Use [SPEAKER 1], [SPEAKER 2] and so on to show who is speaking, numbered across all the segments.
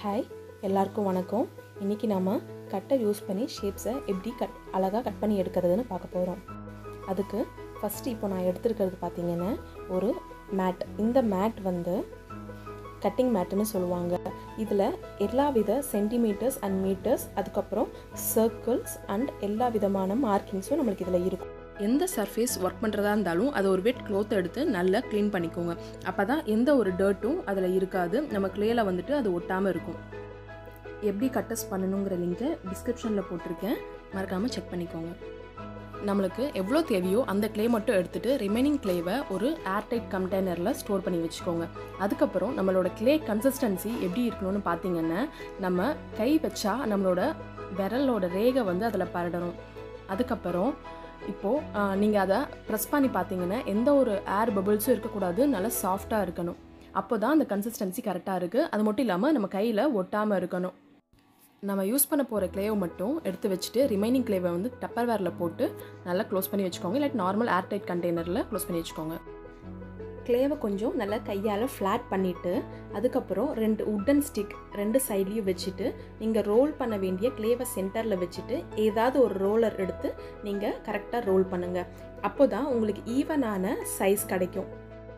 [SPEAKER 1] hi எல்லாருக்கும் வணக்கம் இன்றைக்கி நம்ம கட்டை யூஸ் பண்ணி ஷேப்ஸை எப்படி கட் அழகாக கட் பண்ணி எடுக்கிறதுன்னு பார்க்க போகிறோம் அதுக்கு ஃபஸ்ட்டு இப்போ நான் எடுத்துருக்கிறது பார்த்தீங்கன்னா ஒரு மேட் இந்த மேட் வந்து கட்டிங் மேட்டுன்னு சொல்லுவாங்க இதில் எல்லா வித சென்டிமீட்டர்ஸ் அண்ட் மீட்டர்ஸ் அதுக்கப்புறம் சர்க்கிள்ஸ் அண்ட் எல்லா விதமான மார்க்கிங்ஸும் நம்மளுக்கு இதில் இருக்கும்
[SPEAKER 2] எந்த சர்ஃபேஸ் ஒர்க் பண்ணுறதா இருந்தாலும் அதை ஒரு வெட் க்ளோத் எடுத்து நல்லா க்ளீன் பண்ணிக்கோங்க அப்போ தான் எந்த ஒரு டர்ட்டும் அதில் இருக்காது நம்ம க்ளேயில் வந்துட்டு அது ஒட்டாமல் இருக்கும் எப்படி கட்டஸ் பண்ணணுங்கிற லிங்க்கை டிஸ்கிரிப்ஷனில் போட்டிருக்கேன் மறக்காமல் செக் பண்ணிக்கோங்க நம்மளுக்கு எவ்வளோ தேவையோ அந்த க்ளே மட்டும் எடுத்துகிட்டு ரிமைனிங் க்ளேவை ஒரு ஏர்டைட் கண்டெய்னரில் ஸ்டோர் பண்ணி வச்சுக்கோங்க அதுக்கப்புறம் நம்மளோட க்ளே கன்சிஸ்டன்சி எப்படி இருக்கணும்னு பார்த்தீங்கன்னா நம்ம கை வச்சா நம்மளோட விரலோட ரேகை வந்து அதில் பரடணும் அதுக்கப்புறம் இப்போது நீங்கள் அதை ப்ரெஸ் பண்ணி பார்த்தீங்கன்னா எந்த ஒரு ஏர் பபிள்ஸும் இருக்கக்கூடாது நல்லா சாஃப்டாக இருக்கணும் அப்போ தான் அந்த கன்சிஸ்டன்சி கரெக்டாக இருக்குது அது மட்டும் இல்லாமல் நம்ம கையில் ஒட்டாமல் இருக்கணும் நம்ம யூஸ் பண்ண போகிற கிளேவை மட்டும் எடுத்து வச்சுட்டு ரிமைனிங் கிளேவை வந்து டப்பர் வேரில் போட்டு நல்லா க்ளோஸ் பண்ணி வச்சுக்கோங்க இல்லாட்டி நார்மல் ஏர்டைட் கண்டெய்னரில் க்ளோஸ் பண்ணி வச்சுக்கோங்க
[SPEAKER 1] கிளேவை கொஞ்சம் நல்லா கையால் ஃப்ளாட் பண்ணிவிட்டு அதுக்கப்புறம் ரெண்டு உட்டன் ஸ்டிக் ரெண்டு சைட்லேயும் வச்சுட்டு நீங்கள் ரோல் பண்ண வேண்டிய கிளேவை சென்டரில் வச்சுட்டு ஏதாவது ஒரு ரோலர் எடுத்து நீங்கள் கரெக்டாக ரோல் பண்ணுங்கள் அப்போ தான் உங்களுக்கு ஈவனான சைஸ் கிடைக்கும்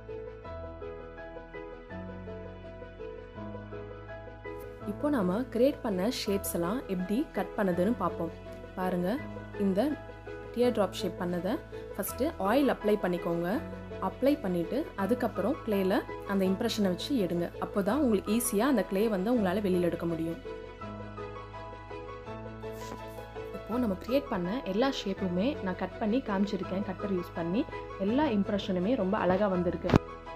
[SPEAKER 2] இப்போ நாம் க்ரியேட் பண்ண ஷேப்ஸ் எல்லாம் எப்படி கட் பண்ணதுன்னு பார்ப்போம் பாருங்கள் இந்த டியர் ட்ராப் ஷேப் பண்ணதை ஃபஸ்ட்டு ஆயில் அப்ளை பண்ணிக்கோங்க அப்ளை பண்ணிவிட்டு அதுக்கப்புறம் க்ளேயில் அந்த இம்ப்ரெஷனை வச்சு எடுங்க அப்போ தான் உங்களுக்கு ஈஸியாக அந்த க்ளே வந்து உங்களால் வெளியில் எடுக்க முடியும் இப்போது நம்ம க்ரியேட் பண்ண எல்லா ஷேப்புமே நான் கட் பண்ணி காமிச்சிருக்கேன் கட்டர் யூஸ் பண்ணி எல்லா இம்ப்ரெஷனுமே ரொம்ப அழகாக வந்திருக்கு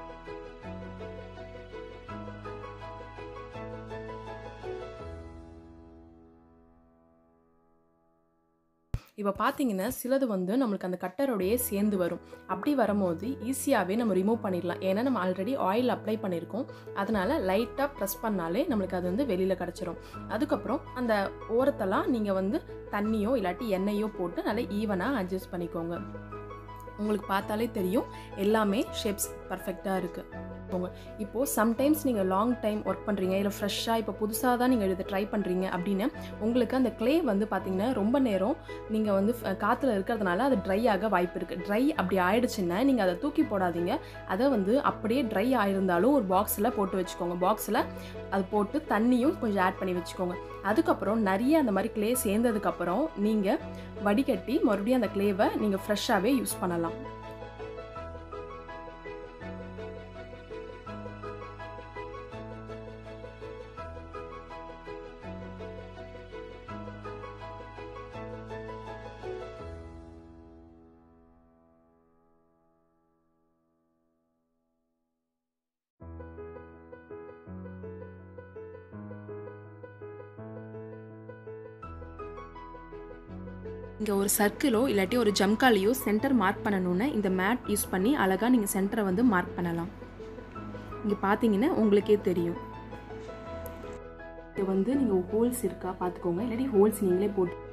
[SPEAKER 2] இப்போ பார்த்தீங்கன்னா சிலது வந்து நம்மளுக்கு அந்த கட்டரோடையே சேர்ந்து வரும் அப்படி வரும்போது ஈஸியாகவே நம்ம ரிமூவ் பண்ணிடலாம் ஏன்னா நம்ம ஆல்ரெடி ஆயில் அப்ளை பண்ணியிருக்கோம் அதனால் லைட்டாக ப்ரெஸ் பண்ணாலே நம்மளுக்கு அது வந்து வெளியில் கிடச்சிரும் அதுக்கப்புறம் அந்த ஓரத்தெல்லாம் நீங்கள் வந்து தண்ணியோ இல்லாட்டி எண்ணெயோ போட்டு நல்லா ஈவனாக அட்ஜஸ்ட் பண்ணிக்கோங்க உங்களுக்கு பார்த்தாலே தெரியும் எல்லாமே ஷேப்ஸ் பர்ஃபெக்டாக இருக்குது போங்க இப்போது சம்டைம்ஸ் நீங்கள் லாங் டைம் ஒர்க் பண்ணுறீங்க இல்லை ஃப்ரெஷ்ஷாக இப்போ புதுசாக தான் நீங்கள் இதை ட்ரை பண்ணுறீங்க அப்படின்னு உங்களுக்கு அந்த க்ளே வந்து பார்த்திங்கன்னா ரொம்ப நேரம் நீங்கள் வந்து காற்றுல இருக்கிறதுனால அது ட்ரை ஆக வாய்ப்பு இருக்குது ட்ரை அப்படி ஆயிடுச்சுன்னா நீங்கள் அதை தூக்கி போடாதீங்க அதை வந்து அப்படியே ட்ரை ஆயிருந்தாலும் ஒரு பாக்ஸில் போட்டு வச்சுக்கோங்க பாக்ஸில் அது போட்டு தண்ணியும் கொஞ்சம் ஆட் பண்ணி வச்சுக்கோங்க அதுக்கப்புறம் நிறைய அந்த மாதிரி க்ளே சேர்ந்ததுக்கப்புறம் நீங்கள் வடிகட்டி மறுபடியும் அந்த க்ளேவை நீங்கள் ஃப்ரெஷ்ஷாகவே யூஸ் பண்ணலாம் இங்கே ஒரு சர்க்கிளோ இல்லாட்டி ஒரு ஜம்காலையோ சென்டர் மார்க் பண்ணணுன்னு இந்த மேட் யூஸ் பண்ணி அழகாக நீங்கள் சென்டரை வந்து மார்க் பண்ணலாம் இங்கே பார்த்தீங்கன்னா உங்களுக்கே தெரியும் இது வந்து நீங்கள் ஹோல்ஸ் இருக்கா பார்த்துக்கோங்க இல்லாட்டி ஹோல்ஸ் நீங்களே போட்டு